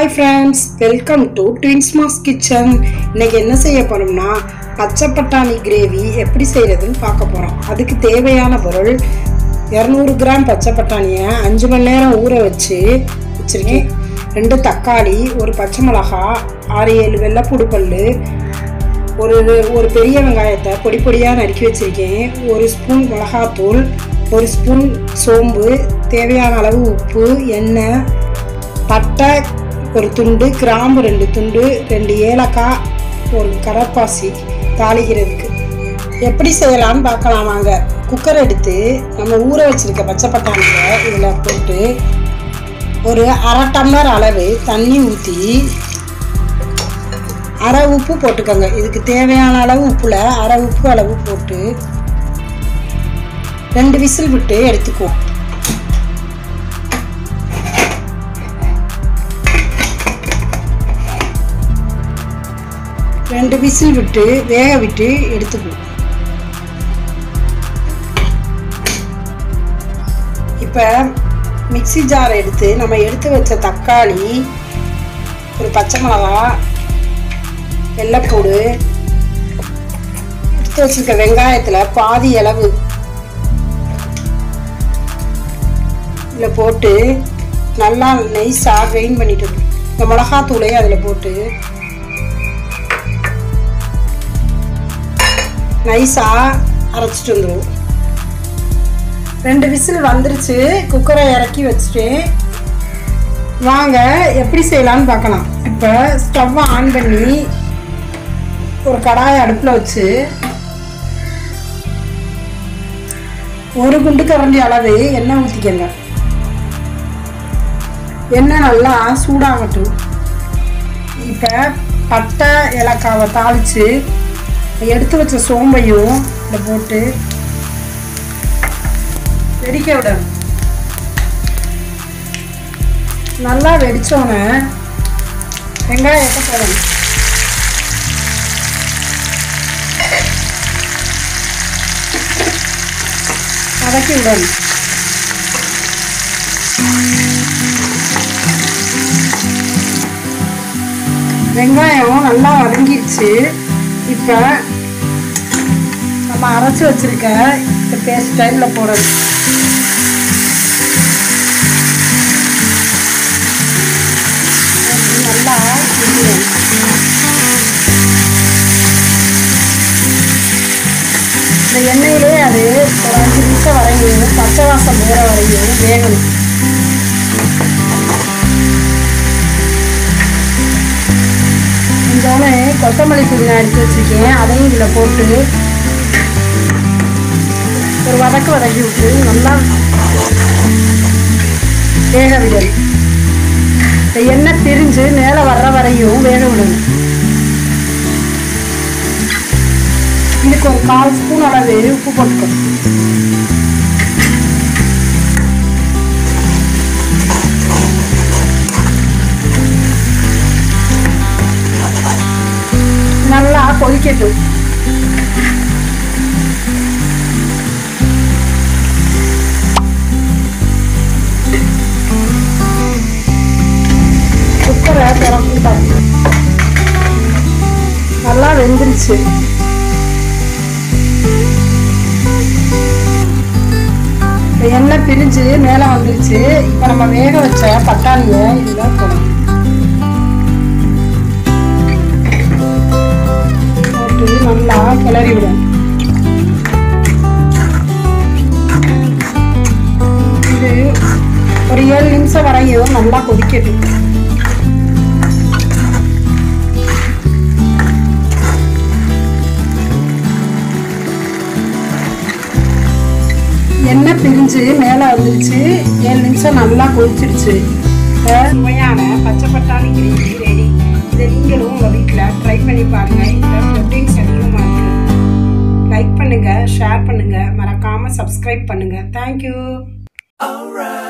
Hi friends welcome to twins mass kitchen இன்னைக்கு என்ன செய்ய போறோம்னா பச்சை பட்டாணி கிரேவி எப்படி செய்யறதுன்னு பார்க்க போறோம் அதுக்கு தேவையான பொருள் இரநூறு கிராம் பச்சை பட்டாணியை அஞ்சு மணி நேரம் ஊற வச்சு வச்சிருக்கேன் ரெண்டு தக்காளி ஒரு பச்சை மிளகா ஆறு ஏழு வெள்ளைப்பூடு பல்லு ஒரு ஒரு பெரிய வெங்காயத்தை பொடி பொடியாக நறுக்கி வச்சுருக்கேன் ஒரு ஸ்பூன் மிளகாத்தூள் ஒரு ஸ்பூன் சோம்பு தேவையான அளவு உப்பு எண்ணெய் பட்டை ஒரு துண்டு கிராம்பு ரெண்டு துண்டு ரெண்டு ஏலக்காய் ஒரு கடற்பாசி தாளிக்கிறதுக்கு எப்படி செய்யலாம்னு பார்க்கலாம் வாங்க குக்கர் எடுத்து நம்ம ஊற வச்சிருக்க பச்சை பட்டாணியை இதில் போட்டு ஒரு அரை டம்ளர் அளவு தண்ணி ஊற்றி அரை உப்பு போட்டுக்கோங்க இதுக்கு தேவையான அளவு உப்புல அரை உப்பு அளவு போட்டு ரெண்டு விசில் விட்டு எடுத்துக்குவோம் ரெண்டு விசில் விட்டு வேக விட்டு எடுத்துக்குவோம் இப்போ மிக்ஸி ஜார் எடுத்து நம்ம எடுத்து வச்ச தக்காளி ஒரு பச்சை மிளகா வெள்ளைப்பூடு எடுத்து வச்சிருக்க வெங்காயத்தில் பாதி அளவு இதில் போட்டு நல்லா நைஸாக கிரைண்ட் பண்ணிட்டு வரணும். இந்த மிளகாத்தூளையும் அதில் போட்டு நைஸாக அரைச்சிட்டு வந்துடுவோம் ரெண்டு விசில் வந்துருச்சு குக்கரை இறக்கி வச்சுட்டேன் வாங்க எப்படி செய்யலாம்னு பார்க்கலாம் இப்போ ஸ்டவ்வை ஆன் பண்ணி ஒரு கடாயை அடுப்பில் வச்சு ஒரு குண்டு கரண்டி அளவு எண்ணெய் ஊற்றிக்கங்க எண்ணெய் நல்லா சூடாகட்டும் இப்போ பட்டை ஏலக்காவை தாளித்து எடுத்து வச்ச சோம்பையும் இதில் போட்டு வெடிக்க விடணும் நல்லா வெடிச்சோன்னே வெங்காயத்தை போடணும் வதக்கி விடணும் வெங்காயம் நல்லா வதங்கிடுச்சு இப்போ நம்ம அரைச்சி வச்சிருக்க இந்த பேஸ்ட் டைமில் போடணும் நல்லா கிண்டிடணும். இந்த எண்ணெயிலே அது ஒரு அஞ்சு நிமிஷம் வரையும் பச்சை வாசம் போகிற வரையும் வேகணும் கொஞ்சோன்னு கொத்தமல்லி புதினா எடுத்து வச்சுருக்கேன் அதையும் இதில் போட்டு ஒரு வதக்கு வதக்கி விட்டு நல்லா வேக விடணும் இந்த எண்ணெய் பிரிஞ்சு மேலே வர்ற வரையும் வேக விடணும் இதுக்கு ஒரு கால் ஸ்பூன் அளவு உப்பு போட்டுக்கணும் நல்லா கொதிக்கட்டும் குக்கரை திறந்துட்டாங்க நல்லா வெந்துருச்சு இப்ப எண்ணெய் பிரிஞ்சு மேலே வந்துருச்சு இப்போ நம்ம வேக வச்ச பட்டாணியை இதில் போடணும் போட்டு நல்லா கிளறி விடணும் இது ஒரு ஏழு நிமிஷம் வரையும் நல்லா கொதிக்கட்டும் எண்ணெய் பிரிஞ்சு மேலே வந்துருச்சு ஏழு நிமிஷம் நல்லா கொதிச்சிடுச்சு இப்போ சுவையான பச்சை பட்டாணி கிரேவி ரெடி இதை நீங்களும் உங்கள் வீட்டில் ட்ரை பண்ணி பாருங்கள் இதில் ப்ரோட்டீன்ஸ் அதிகமாக இருக்குது லைக் பண்ணுங்கள் ஷேர் பண்ணுங்கள் மறக்காமல் சப்ஸ்கிரைப் பண்ணுங்கள் தேங்க்யூ Alright.